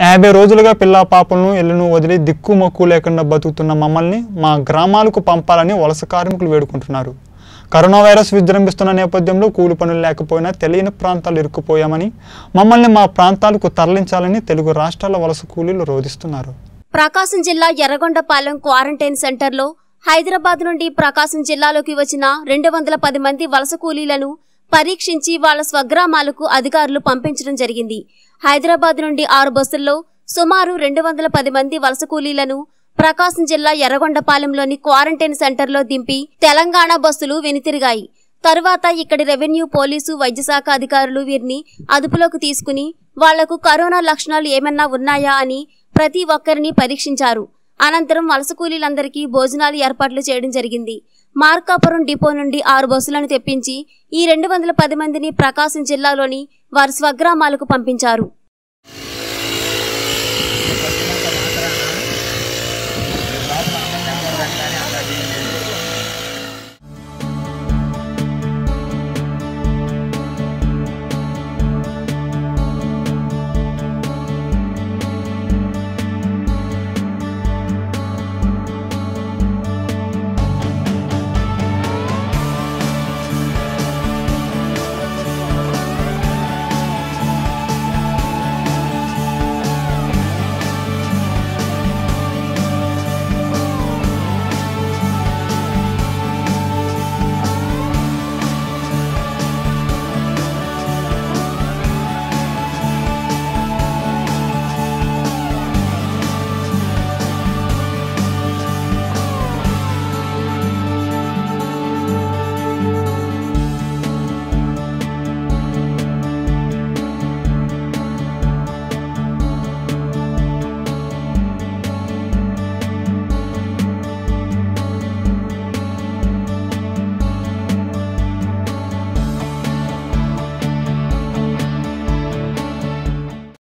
యాభై రోజులుగా పిల్లా పాపలను ఇళ్లను వదిలి దిక్కు మొక్కు లేకుండా బతుకుతున్న మమ్మల్ని మా గ్రామాలకు పంపాలని వలస కార్మికులు వేడుకుంటున్నారు కరోనా వైరస్ విజృంభిస్తున్న నేపథ్యంలో కూలి పనులు లేకపోయినా తెలియని ప్రాంతాలు ఇరుక్కుపోయామని మమ్మల్ని మా ప్రాంతాలకు తరలించాలని తెలుగు రాష్ట్రాల వలస కూలీలు రోధిస్తున్నారు ప్రకాశం జిల్లా ఎర్రగొండపాలెం క్వారంటైన్ సెంటర్లో హైదరాబాద్ నుండి ప్రకాశం జిల్లాలోకి వచ్చిన రెండు వందల పది మంది వలస కూలీలను పరీక్షించి వాళ్ళ స్వగ్రామాలకు అధికారులు పంపించడం జరిగింది హైదరాబాద్ నుండి ఆరు బస్సుల్లో సుమారు రెండు వందల పది మంది వలస కూలీలను ప్రకాశం జిల్లా ఎర్రగొండపాలెంలోని క్వారంటైన్ సెంటర్లో దింపి తెలంగాణ బస్సులు వెనుతిరిగాయి తరువాత ఇక్కడి రెవెన్యూ పోలీసు వైద్యశాఖ అధికారులు వీరిని అదుపులోకి తీసుకుని వాళ్లకు కరోనా లక్షణాలు ఏమన్నా ఉన్నాయా అని ప్రతి ఒక్కరిని పరీక్షించారు అనంతరం వలస కూలీలందరికీ భోజనాలు ఏర్పాట్లు చేయడం జరిగింది మార్కాపురం డిపో నుండి ఆరు బస్సులను తెప్పించి ఈ రెండు వందల పది మందిని ప్రకాశం జిల్లాలోని వారి స్వగ్రామాలకు పంపించారు